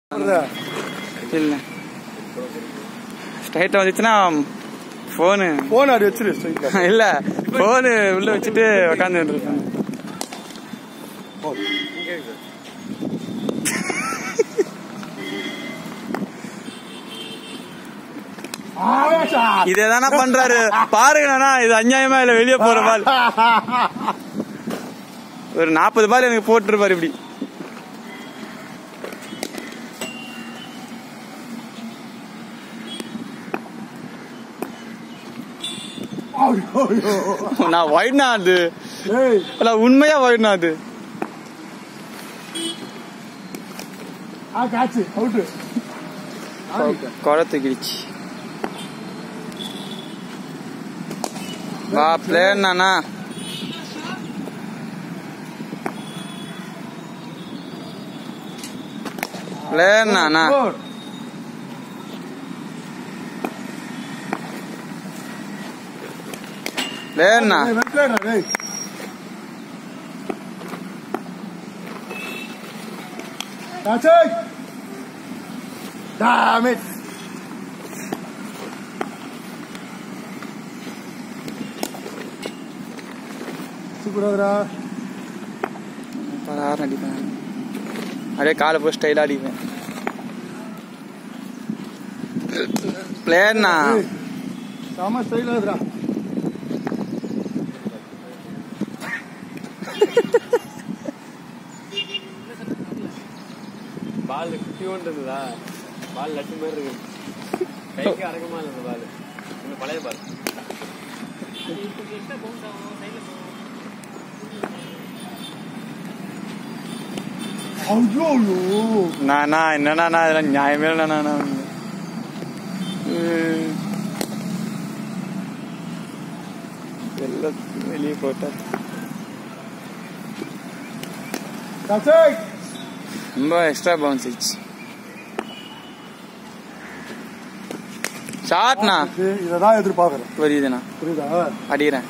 இல்ல ஸ்ட்ரைட்டா வந்துச்சுன்னா ஃபோனு போன் அப்படி வச்சிரு ஸ்ட்ரைட்டா இல்ல ஃபோனு உள்ள வச்சுட்டு உட்காந்து இருப்பேன் இதே தானே பண்றாரு பாருங்கண்ணா இது அநியாயமா இல்ல வெளியே போற பால் ஒரு நாற்பது பால் எனக்கு போட்டுருப்பாரு இப்படி நான் ஒயிட்னா அது ஏய் இல்ல உண்மையா ஒயிட்னா அது ஆ காச்சு அவுட்டு கொலை தூக்கிடுச்சு வா பிளேயர் நானா பிளேயர் நானா பிளேயர்னா டேய் காச்சு Damn it! சூப்பராதுடா பராறு அடிப்பேன் அப்படியே காலை போய் ஸ்டைலா அடிப்பேன் பிளேயர்னா செம ஸ்டைல் ஆகுதுடா பால் குட்டி ஒன்று இருந்ததா பால் லட்டு மாதிரி இருக்கு கைக்கு அரகமா இல்லை இந்த பால் இந்த பழைய பால் ஐயோ ஐயோ நானா என்னண்ணா இதெல்லாம் நியாயமே இல்லைண்ணா எல்லாம் வெளியே போட்டா காச்சு ரொம்ப எக்ஸ்ட்ரா பவுன்ஸ் ஆயிடுச்சு ஷார்ட்ண்ணா இதை தான் எதிர்பார்க்குறேன் புரியுதுண்ணா புரியுதா அடிக்கிறேன்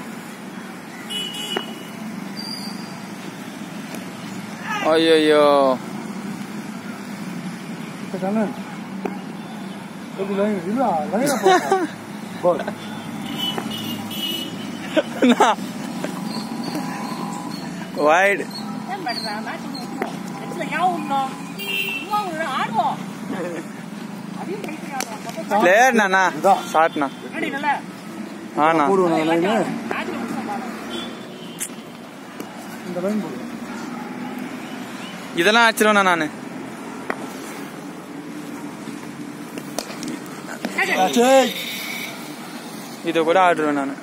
ஐயோ கண்ணு எப்படி லைன் இல்ல லைனா போடுறா. பால் வைட் ಏನ್ ಮಾಡ್ರ ಮ್ಯಾಚ್ ಯಾವ சும்மா ஒரு ஆடுவோம் அதையும் கழிச்சு ஆடுவோம் பிளேயர் நானா இதுதான். ஷார்ட்ண்ணா ரெடி நல்ல ஆண்ணா போடுவேன் நான் லைனு மேட்ச் முடிச்சோம் இந்த லைன் போடுவேன் இதெல்லாம் ஆச்சிருவேண்ணா நானு காச்சு இதை கூட ஆடுவேன் நான்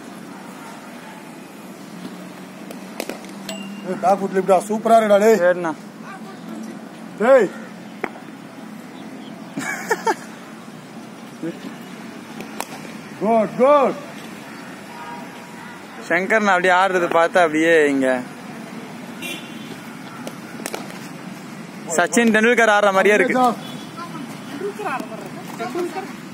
பேக் ஃபுட்ல இப்படா சூப்பரா இருக்கடா டேய் சரிண்ணா டேய் குட் குட் சங்கர் நான் அப்படியே ஆடுறது பார்த்தா அப்படியே இங்க சச்சின் டெண்டுல்கர் ஆடுற மாதிரியே இருக்கு டெண்டுல்கர் ஆடுற மாதிரி இருக்கு டெண்டுல்கர்